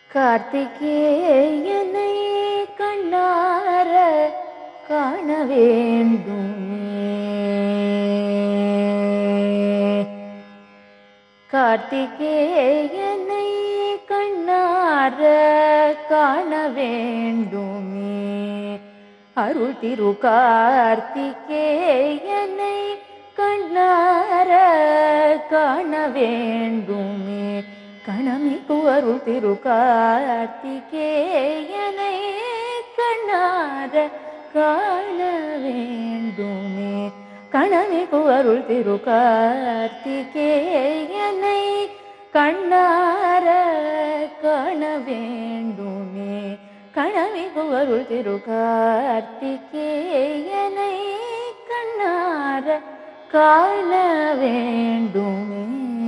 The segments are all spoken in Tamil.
கார்த்திகேயனை கண்ணார காண வேண்டுமே கார்த்திகேயனை கண்ணார காண வேண்டுமே அருள் திரு கார்த்திகேயனை கண்ணார காண வேண்டுமே கணமிக்கு அருள் திரு கார்த்திகேயனை கண்ணார காண வேண்டுமே கணமிகு அருள் திரு கார்த்திகேயனை கண்ணார காண வேண்டுமே கணமிகு அருள் திரு கார்த்திகேயனை கண்ணார காண வேண்டுமே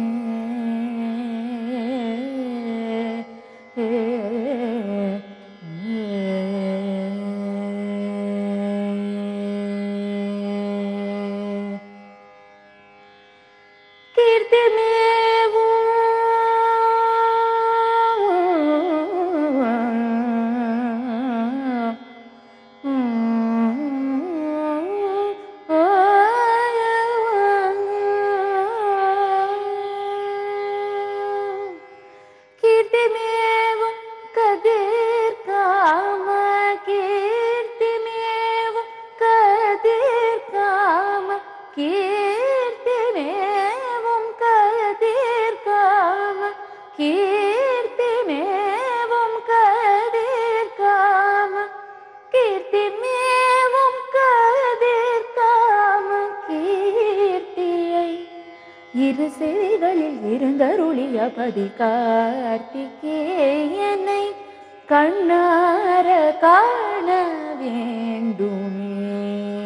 கீர்த்திமேவும் கதிர் காம கீர்த்திமேவும் கதிர் காம கீர்த்திமேவும் கதிர் காம கீர்த்திமேவும் கதிர் காம கீர்த்திமேவும் கதிர் காம கீர்த்தியை இரு செவிகளில் இருந்தருளிய பதி கார்த்திகேயனை கண்ணார காண வேண்டுமே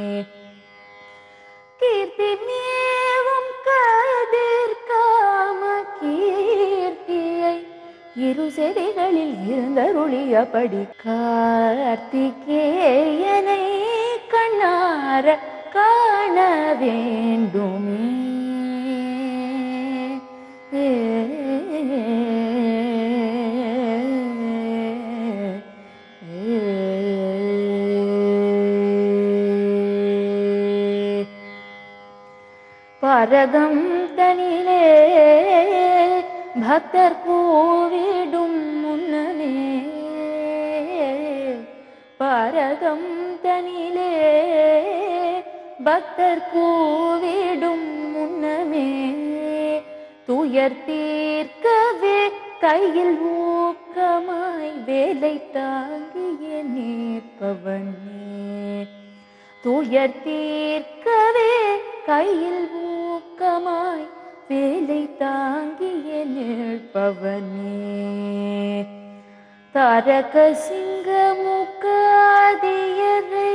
கீர்த்தி மேவும் கதிர் காம கீர்த்தியை இரு செவிகளில் இருந்தருளியபடி கார்த்திகேயனை கண்ணார காண வேண்டுமே பரதம் தனிலே பக்தர் கூவிடும் முன்னமே பரதம் தனிலே பக்தர் கூவிடும் முன்னமே துயர் தீர்க்கவே கையில் ஊக்கமாய் வேலை தாங்கிய நிற்பவனே துயர் தீர்க்கவே கையில் ஊக்கமாய் வேலை தாங்கிய நிற்பவனே தரக சிங்க முக்காதியரை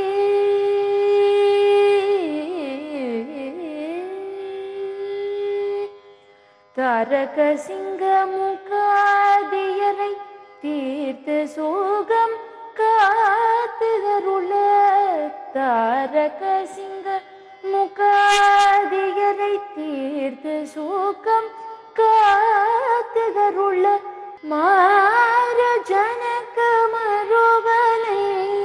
தரக சிங்க முகாதியரை தீர்த்த சோகம் காத்துகருள தாரக சிங்க முகாதியரை தீர்த்த சோகம் காத்துகருள மார ஜனக மருகனை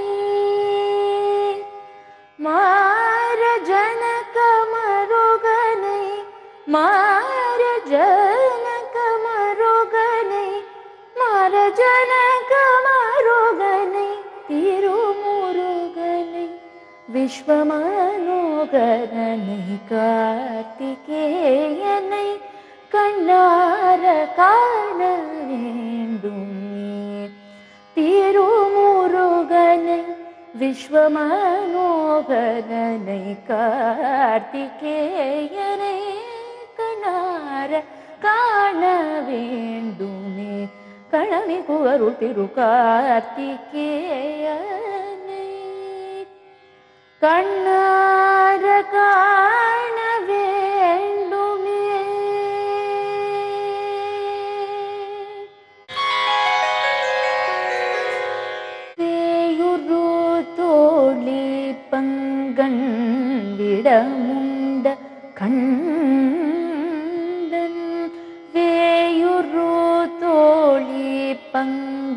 மார ஜனக மருகனை மார ஜனக மருகனை மார ஜனக மருகனை திருமுருகனை விஸ்வமனோகரனை கார்த்திகேயனை கண்ணார காண வேண்டுமே திருமுருகனை விஸ்வமனோகரனை கார்த்திகேயனை கண்ணார காண வேண்டுமே கணவி குவருள் திரு கார்த்திகேயனை கண்ணார காண வேண்டுமே வேயுரு தோழி பங்கன் விடமுண்ட கண்டன் வேயுரு தோழி பங்கன்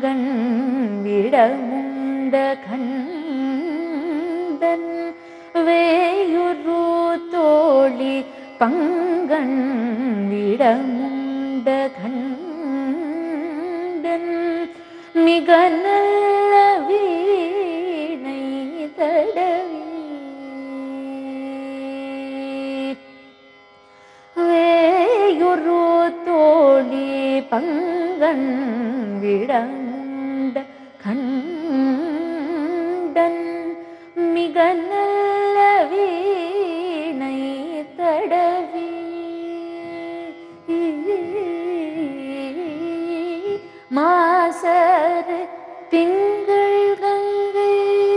கண்டன் மிக நல்ல வீணை தடவி வேயுரு தோழி பங்கன் விடமுண்ட கண்டன் மிக நல்ல வீணை தடவி மாசர் திங்கள் கங்கை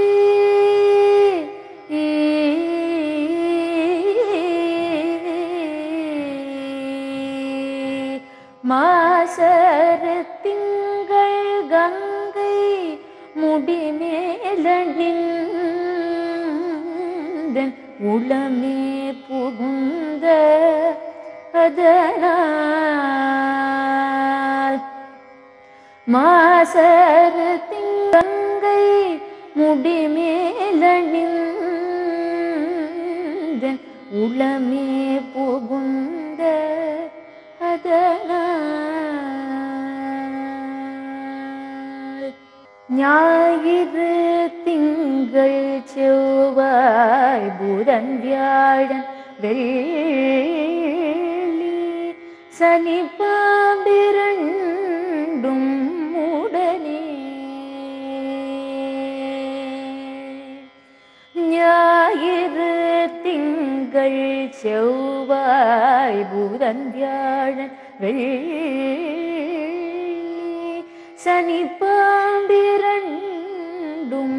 மாசர் திங்கள் கங்கை முடிமேலனின் உளமே புகுந்த அதனால் மாசர் திங்கங்கை முடிமேலணிந்த உளமே புகுந்த அதனால் ஞாயிறு திங்கள் செவ்வாய் புதன் வியாழன் வெள்ளி சனி பாம்பிரண்டும் உடனே ஞாயிறு திங்கள் செவ்வாய் புதன் வியாழன் வெள்ளி சனி பாம்பிரண்டும்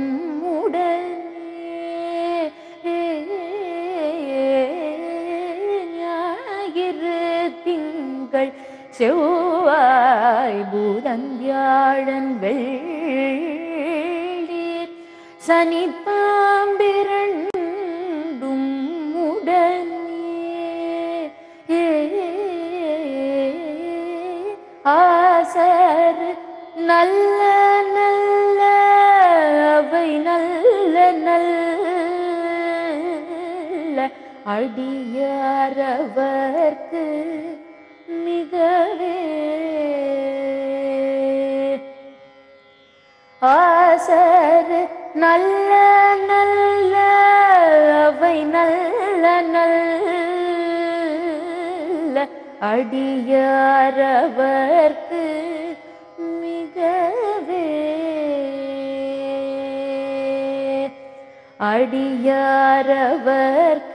உடனே ஞாயிறு திங்கள் செவ்வாய் புதன் வியாழன் வெள்ளி சனி பாம்பிரண்டும் உடனே ஆசர் நல்ல நல்ல அவை நல்ல நல்ல அடியாரவர்க்கு மிகவே ஆசர் நல்ல நல்ல அவை நல்ல நல்ல அடியாரவர்க்கு மிகவே அடியாரவர்க்கு